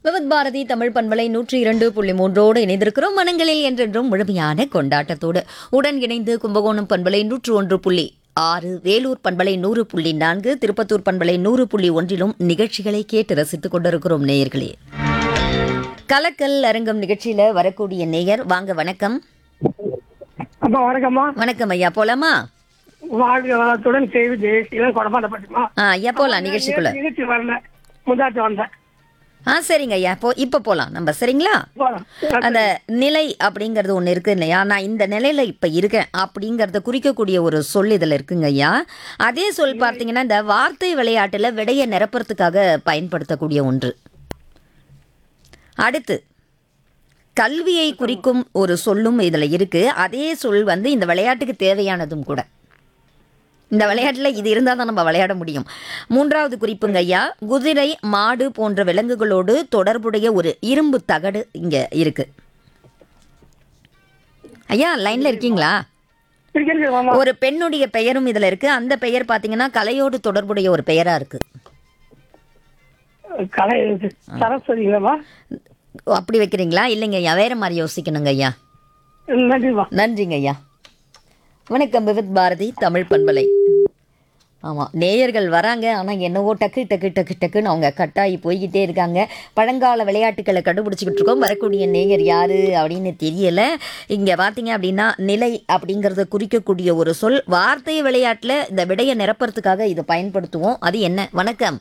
விவத் பாரதி தமிழ் பண்பலை நூற்றி இரண்டு புள்ளி மூன்றோடு இணைந்திருக்கிறோம் மனங்களில் என்றென்றும் முழுமையான கொண்டாட்டத்தோடு உடன் இணைந்து கும்பகோணம் பண்பலை நூற்று ஒன்று புள்ளி ஆறு வேலூர் பண்பலை நூறு புள்ளி நான்கு திருப்பத்தூர் பண்பலை நூறு புள்ளி ஒன்றிலும் நிகழ்ச்சிகளை கேட்டு ரசித்துக் கொண்டிருக்கிறோம் நேயர்களே கலக்கல் அரங்கம் நிகழ்ச்சியில வரக்கூடிய நேயர் வாங்க வணக்கம் அப்பா வணக்கம்மா வணக்கம் ஐயா போலாமா வாழ்க வளத்துடன் செய்தி ஜெயசீலன் கொடமாட்டப்பட்டுமா ஆ ஐயா போலாம் நிகழ்ச்சிக்குள்ள நிகழ்ச்சி வரல முந்தாச்சு வந்தேன் ஆ சரிங்க ஐயா போ இப்போ போலாம் நம்ம சரிங்களா போலாம் அந்த நிலை அப்படிங்கிறது ஒன்று இருக்கு இல்லையா நான் இந்த நிலையில இப்போ இருக்கேன் அப்படிங்கிறத குறிக்கக்கூடிய ஒரு சொல் இதில் இருக்குங்க ஐயா அதே சொல் பார்த்தீங்கன்னா இந்த வார்த்தை விளையாட்டில் விடையை நிரப்புறதுக்காக பயன்படுத்தக்கூடிய ஒன்று அடுத்து கல்வியை குறிக்கும் ஒரு சொல்லும் இதில் இருக்கு அதே சொல் வந்து இந்த விளையாட்டுக்கு தேவையானதும் கூட இந்த விளையாட்டில் இது இருந்தால் தான் நம்ம விளையாட முடியும் மூன்றாவது குறிப்புங்க ஐயா குதிரை மாடு போன்ற விலங்குகளோடு தொடர்புடைய ஒரு இரும்பு தகடு இங்கே இருக்கு ஐயா லைன்ல இருக்கீங்களா இருக்கிறது மாமா ஒரு பெண்ணுடைய பெயரும் இதுல இருக்கு அந்த பெயர் பாத்தீங்கன்னா கலையோடு தொடர்புடைய ஒரு பெயரா இருக்கு கலை இது. சரஸ்வதிங்களாம்மா ஓ, அப்படி வைக்கிறீங்களா இல்லைங்க ஐயா வேற மாதிரி யோசிக்கணுங்க ஐயா நன்றிம்மா நன்றிங்க ஐயா வணக்கம் விவித் பாரதி தமிழ் பண்பலை ஆமாம் நேயர்கள் வராங்க ஆனால் என்னவோ டக்கு டக்கு டக்கு டக்குன்னு அவங்க கட்டாயி போய்கிட்டே இருக்காங்க பழங்கால விளையாட்டுகளை கண்டுபிடிச்சிக்கிட்டு இருக்கோம் வரக்கூடிய நேயர் யாரு அப்படின்னு தெரியல இங்கே பார்த்தீங்க அப்படின்னா நிலை அப்படிங்கிறத குறிக்கக்கூடிய ஒரு சொல் வார்த்தை விளையாட்டில் இந்த விடையை நிரப்புறதுக்காக இதை பயன்படுத்துவோம் அது என்ன வணக்கம்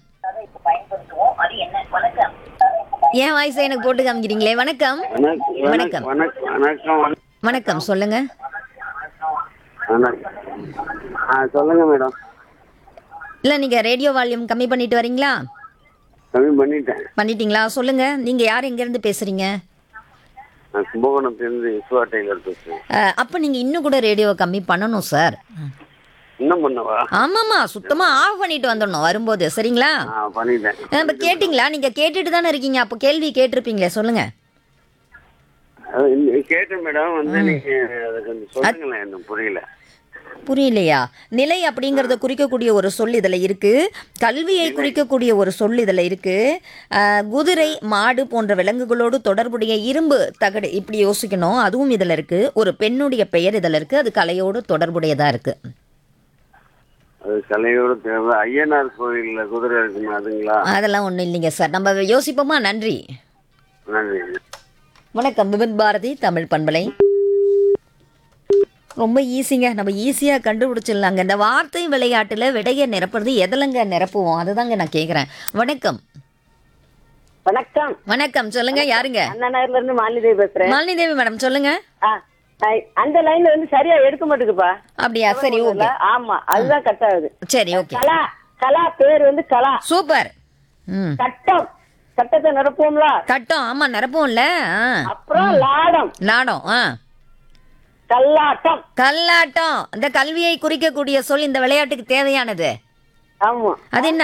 ஏன் வாய்ஸை எனக்கு போட்டு காமிக்கிறீங்களே வணக்கம் வணக்கம். வணக்கம் வணக்கம் வணக்கம் வணக்கம் வணக்கம் சொல்லுங்க வணக்கம் ஆ சொல்லுங்க மேடம் இல்லை நீங்கள் ரேடியோ வால்யூம் கம்மி பண்ணிட்டு வரீங்களா கம்மி பண்ணிட்டேன் பண்ணிட்டீங்களா சொல்லுங்க நீங்க யார் எங்கேருந்து பேசுறீங்க நான் கும்பகோணத்துலேருந்து விஸ்வா டெய்லர் பேசுறேன் அஹ், அப்ப நீங்க இன்னும் கூட ரேடியோவை கம்மி பண்ணணும் சார் இன்னும் பண்ணவா ஆமாமா சுத்தமா ஆஃப் பண்ணிட்டு வந்துடணும் வரும்போது சரிங்களா ஆ பண்ணிட்டேன் அஹ், இப்ப கேட்டிங்களா நீங்க கேட்டுட்டு தானே இருக்கீங்க அப்போ கேள்வி கேட்டிருப்பீங்களே சொல்லுங்க அது இன்னி- கேட்டேன் மேடம் வந்து நீங்க அதை கொஞ்சம் சொல்லுங்களேன் எனக்கு புரியல புரியலையா நிலை அப்படிங்கறத குறிக்கக்கூடிய ஒரு சொல் இதுல இருக்கு கல்வியை குறிக்கக்கூடிய ஒரு சொல் இதுல இருக்கு அஹ், குதிரை மாடு போன்ற விலங்குகளோடு தொடர்புடைய இரும்பு தகடு இப்படி யோசிக்கணும் அதுவும் இதுல இருக்கு ஒரு பெண்ணுடைய பெயர் இதுல இருக்கு அது கலையோடு தொடர்புடையதா இருக்கு அது கலையோட தேவை ஐயனார் கோயில்ல குதிரை இருக்குமா அதுங்களா அதெல்லாம் ஒன்றும் இல்லைங்க சார் நம்ம யோசிப்போமா நன்றி நன்றி வணக்கம் விபின் பாரதி தமிழ் பண்பலை ரொம்ப ஈஸிங்க நம்ம ஈஸியாக கண்டுபிடிச்சிடலாங்க இந்த வார்த்தை விளையாட்டில் விடையை நிரப்புறது எதிலங்க நிரப்புவோம் அதுதாங்க நான் கேட்குறேன் வணக்கம் வணக்கம் வணக்கம் சொல்லுங்க யாருங்க அண்ணா நகர்ல இருந்து மாலிதேவி பேசுறேன் மாலினி தேவி மேடம் சொல்லுங்க ஆ, ஆ, அந்த லைன்ல வந்து சரியா எடுக்க மாட்டேங்குதுப்பா அப்படியா சரி ஓகே ஆமா அதுதான் கட் ஆகுது சரி ஓகே கலா கலா பேர் வந்து கலா சூப்பர் ம் சட்டம் சட்டத்தை நிரப்புவோம்ல கட்டம் ஆமாம் நிரப்புவோம்ல ஆ அப்புறம் லாடம் நாடம் ஆ கல்லாட்டம் கல்லாட்டம் இந்த கல்வியை குறிக்கக்கூடிய சொல் இந்த விளையாட்டுக்கு தேவையானது ஆமா அது என்ன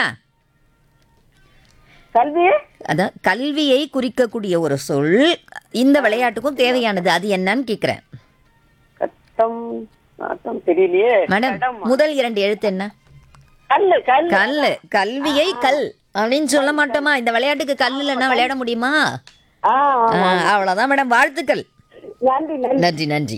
கல்வி அதான் கல்வியை குறிக்கக்கூடிய ஒரு சொல் இந்த விளையாட்டுக்கும் தேவையானது அது என்னன்னு கேட்குறேன் கட்டம் ஆட்டம் தெரியலையே மேடம் கடம். முதல் இரண்டு எழுத்து என்ன கல்லு கல் கல் கல்வியை கல் அப்படின்னு சொல்ல மாட்டோமா இந்த விளையாட்டுக்கு கல் இல்லைன்னா விளையாட முடியுமா ஆ ஆ, அவ்வளவுதான் மேடம் வாழ்த்துக்கள் நன்றி நன்றி நன்றி நன்றி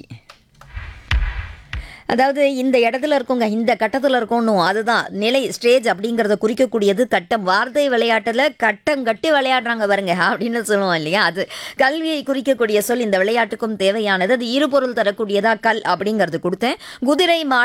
அதாவது இந்த இடத்துல இருக்கோங்க இந்த கட்டத்தில் இருக்கணும் அதுதான் நிலை ஸ்டேஜ் அப்படிங்கிறத குறிக்கக்கூடியது கட்டம் வார்த்தை விளையாட்டில் கட்டம் கட்டி விளையாடுறாங்க பாருங்க அப்படின்னு சொல்லுவோம் இல்லையா அது கல்வியை குறிக்கக்கூடிய சொல் இந்த விளையாட்டுக்கும் தேவையானது அது இருபொருள் தரக்கூடியதா கல் அப்படிங்கிறது கொடுத்தேன் குதிரை மாடு